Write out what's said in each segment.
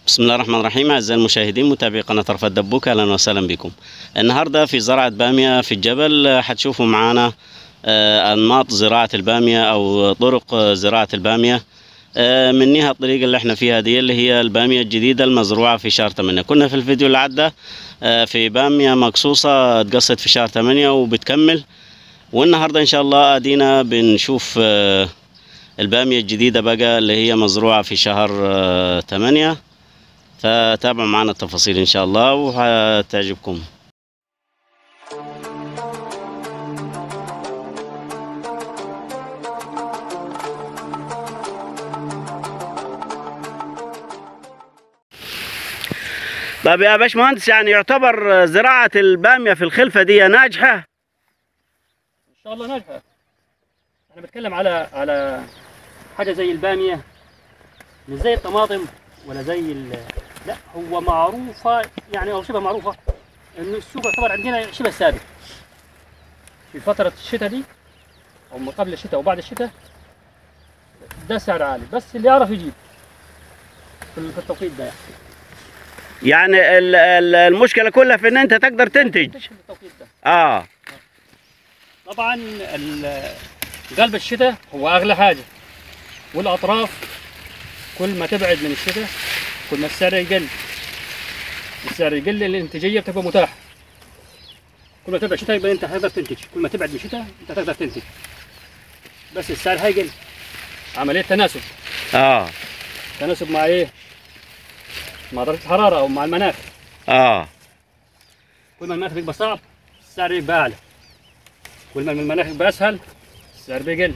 بسم الله الرحمن الرحيم أعزائي المشاهدين متابعي قناة رفا الدبوك أهلا وسهلا بكم النهاردة في زراعة بامية في الجبل آه، حتشوفوا معانا آه، أنماط زراعة البامية أو طرق آه، زراعة البامية آه، منها الطريقة اللي احنا فيها دي اللي هي البامية الجديدة المزروعة في شهر 8 كنا في الفيديو اللي عدى آه، في بامية مقصوصة تقصت في شهر 8 وبتكمل والنهاردة إن شاء الله أدينا بنشوف آه، البامية الجديدة بقى اللي هي مزروعة في شهر آه، 8 فتابعوا معنا التفاصيل ان شاء الله وهتعجبكم طيب يا باشمهندس يعني يعتبر زراعة البامية في الخلفة دي ناجحة ان شاء الله ناجحه انا بتكلم على على حاجه زي الباميه مش زي الطماطم ولا زي ال... لا هو معروفه يعني او شبه معروفه انه السوق يعتبر عندنا شبه ثابت في فتره الشتاء دي او ما قبل الشتاء وبعد الشتاء ده سعر عالي بس اللي يعرف يجيب في في التوقيت ده يعني يعني ال- ال- المشكلة كلها في ان انت تقدر تنتج في التوقيت ده اه طبعا ال- قلب الشتاء هو اغلى حاجه والاطراف كل ما تبعد من الشتاء كل ما السعر يقل السعر يقل الانتاجيه بتبقى متاحه كل ما تبعد الشتاء يبقى انت هتقدر تنتج كل ما تبعد من الشتاء انت هتقدر تنتج بس السعر هيقل عمليه تناسب اه تناسب مع ايه مع درجه الحراره او مع المناخ اه كل ما المناخ بيبقى صعب السعر يبقى اعلى كل ما المناخ يبقى اسهل السعر بيقل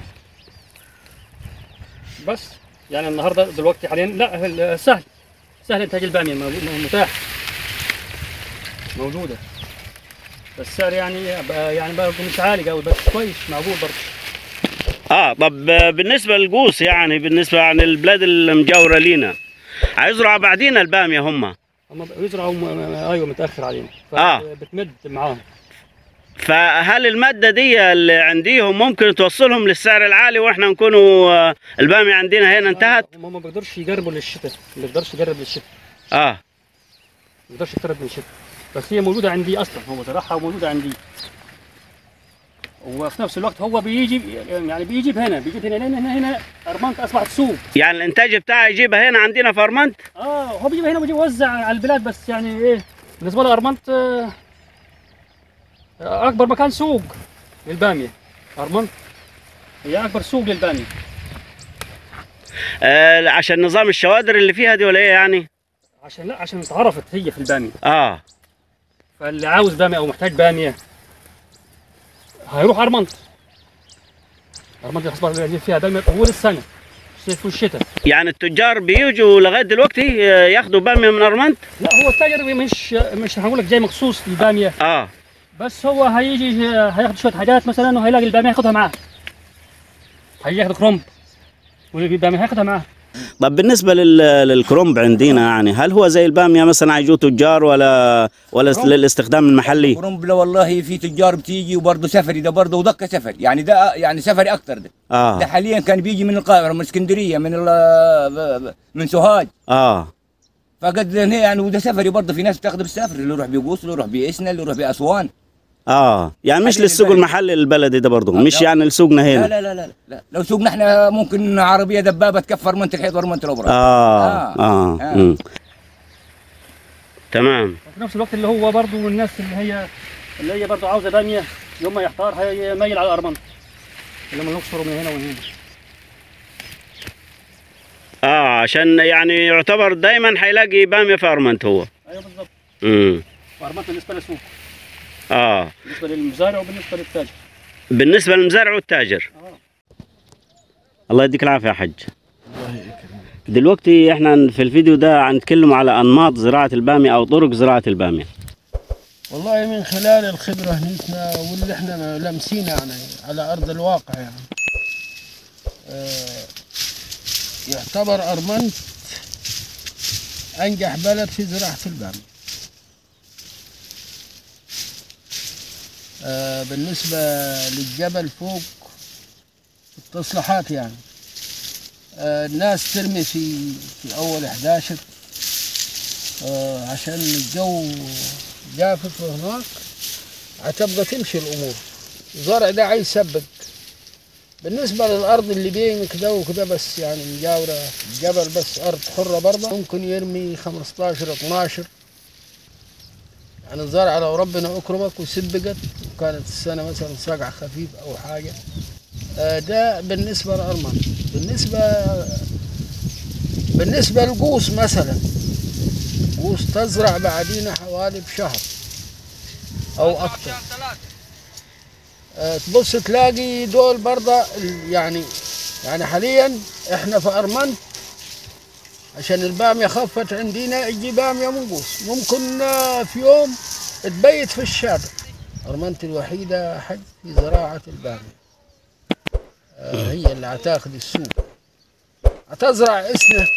بس يعني النهارده دلوقتي حاليا لا ال- سهل سهل انتاج الباميه موجود- متاح موجوده بس السعر يعني بقى يعني بقى مش عالي قوي بس كويس معقول برضه اه طب آه، بالنسبة للقوس يعني بالنسبة عن البلاد المجاورة لينا هيزرعوا بعدين البامية هم هم بيزرعوا م- م- ايوه متاخر علينا آه. بتمد معاهم فهل المادة دي اللي عنديهم ممكن توصلهم للسعر العالي واحنا نكونوا آه، البامية عندنا هنا انتهت هم ما بيقدرش يقربوا للشتاء ما بيقدرش يقرب للشتاء اه ما يقدرش يقترب من الشتاء بس هي موجوده عندي اصلا هو زرعها وموجوده عندي وفي نفس الوقت هو بيجي يعني بيجيب هنا بيجيب هنا لان هنا هنا ارمنت اصبحت سوق يعني الانتاج بتاعه يجيبها هنا عندنا في ارمنت اه هو بيجيب هنا وبيجي يوزع على البلاد بس يعني ايه بالنسبه له ارمنت آه، اكبر مكان سوق للباميه ارمنت هي اكبر سوق للباميه آه عشان نظام الشوادر اللي فيها دي ولا ايه يعني عشان لا عشان اتعرفت هي في الباميه اه فاللي عاوز باميه او محتاج باميه هيروح ارمنت ارمنت اصبح يجيب فيها باميه طول السنه الصيف والشتاء يعني التجار بيجوا لغاية دلوقتي آه، ياخدوا بامية من ارمنت لا هو التاجر مش مش هقول لك جاي مخصوص للباميه اه بس هو هيجي هياخد شويه حاجات مثلا وهيلاقي الباميه هياخدها معاه هيجي ياخد كرومب ويجي الباميه هياخدها معاه طب بالنسبة لل... للكرومب عندنا يعني هل هو زي البامية مثلا هيجوا تجار ولا ولا كرومب. للاستخدام المحلي قرنبلة والله في تجار بتيجي وبرضه سفري ده برضه ودقة سفري يعني ده يعني سفري اكتر ده ده اه حاليا كان بيجي من القاهرة من اسكندرية من ال- من سوهاج اه فقد هنا يعني وده سفري برضه في ناس بتاخده بالسفر اللي يروح بيقوس اللي يروح باسنا اللي يروح باسوان اه يعني مش حاليا للسوق البلد. المحلي البلدي ده برضه آه، مش لا. يعني لسوقنا لا هنا لا لا لا, لا. لو سوقنا احنا ممكن عربية دبابة تكفر منت الحيط ورمنت الابرة اه آه. اه, آه. مم. تمام وفي نفس الوقت اللي هو برضه من الناس اللي هي اللي هي برضه عاوزه باميه يوم ما يحتار هيميل على ارمنت اللي من الاقصر ومن هنا ومن هنا اه عشان يعني يعتبر دايما هيلاقي بامية في ارمنت هو ايوه بالظبط امم وارمنت بالنسبه للسوق اه بالنسبه للمزارع وبالنسبه للتاجر بالنسبة للمزارع والتاجر اه الله يديك العافية يا حج دلوقتي احنا في الفيديو ده هنتكلم على انماط زراعة البامية او طرق زراعة البامية والله من خلال الخبرة هنيتنا واللي احنا لامسينه يعني على أرض الواقع يعني آه، يعتبر أرمنت أنجح بلد في زراعة البامية آه، بالنسبة للجبل فوق التصليحات يعني آه، الناس ترمي في في أول 11 آه عشان الجو جافف هناك هتبقى تمشي الامور الزرع ده عايز سبق بالنسبة للأرض اللي بينك ده وكده بس يعني مجاورة الجبل بس أرض حرة برضه ممكن يرمي 15 12 يعني الزرع لو ربنا أكرمك وسبقت وكانت السنة مثلا صقع خفيف أو حاجة آه، ده بالنسبة للأرمان بالنسبة بالنسبة للقوس مثلا قوس تزرع بعدين حوالي بشهر أو أكثر آه، تبص تلاقي دول برضه ال- يعني يعني حاليا احنا في أرمنت عشان البامية خفت عندنا يجي بامية من قوس ممكن آه، في يوم تبيت في الشارع أرمنت الوحيدة حج في زراعة البامية آه، هي اللي هتاخد السوق هتزرع اسنة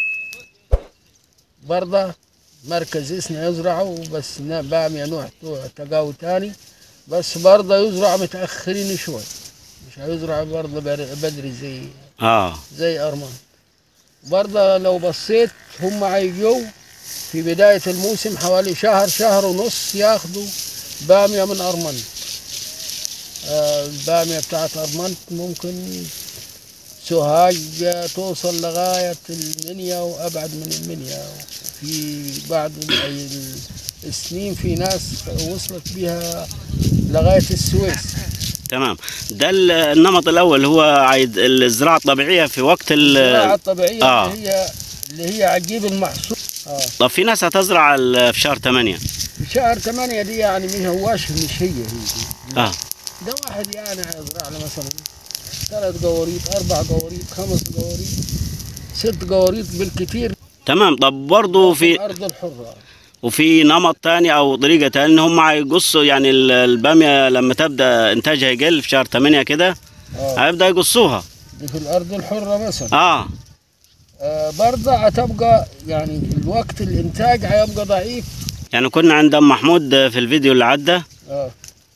برضه مركز اسنة يزرعه بس نا- بامية نوع نوع تقاوي تاني بس برضه يزرع متأخرين شوي مش هيزرع برضه بر- بدري زي اه زي أرمان برضه لو بصيت هم هيجوا في بداية الموسم حوالي شهر شهر ونص ياخدوا بامية من أرمنت آه، البامية بتاعت أرمنت ممكن سوهاج توصل لغاية المنيا وأبعد من المنيا في بعض ال- السنين في ناس وصلت بها لغاية السويس تمام ده ال- النمط الاول هو عايد الزراعه الطبيعيه في وقت ال- الزراعة الطبيعية آه. اللي هي اللي هي عجيب المحصول آه. طب في ناس هتزرع ال- في شهر 8 في شهر ثمانية دي يعني ما هواش مش هي هي دي. اه ده واحد يعني هيزرع له مثلا ثلاث قواريط أربع قواريط خمس قواريط ست قواريط بالكثير تمام طب برضه في الأرض الحرة وفي نمط تاني او طريقه تانية ان هم هيقصوا يعني ال- الباميه لما تبدا انتاجها يقل في شهر 8 كده آه. هيبدا يقصوها دي في الأرض الحرة مثلا اه آه برضه هتبقى يعني الوقت الإنتاج هيبقى ضعيف يعني كنا عند ام محمود في الفيديو اللي عدى آه.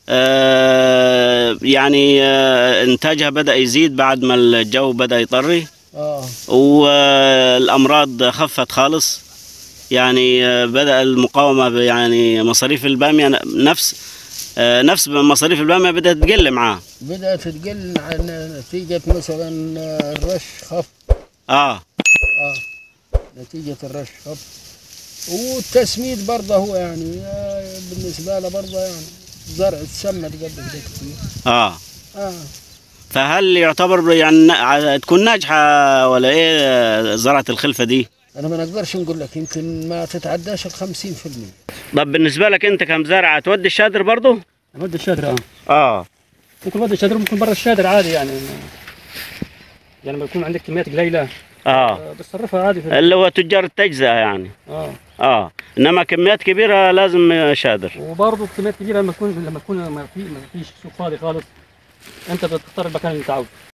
آه يعني آه انتاجها بدا يزيد بعد ما الجو بدا يطري آه والامراض خفت خالص يعني آه، بدا المقاومه ب- يعني مصاريف الباميه ن- نفس آه، نفس مصاريف الباميه بدات تقل معاه بدأت تقل عن نتيجة مثلا آه، الرش خف اه اه نتيجة الرش خف والتسميد برضه هو يعني آه، بالنسبة له برضه يعني زرع تسمد قبل كده كتير اه اه فهل يعتبر يعني نا- تكون ناجحه ولا ايه آه، زراعه الخلفه دي؟ انا ما نقدرش نقول لك يمكن ما تتعداش ال 50% طب بالنسبه لك انت كمزارع تودي الشادر برضه؟ نودي الشادر اه اه ممكن نودي الشادر ممكن برا الشادر عادي يعني يعني لما يكون عندك كميات قليله اه آه، بتصرفها عادي في اللي هو تجار التجزئه يعني اه اه انما كميات كبيره لازم آه، شادر وبرضه كميات كبيره لما تكون لما تكون ما في ما فيش سوق فاضي خالص انت بتختار المكان اللي انت عاوزه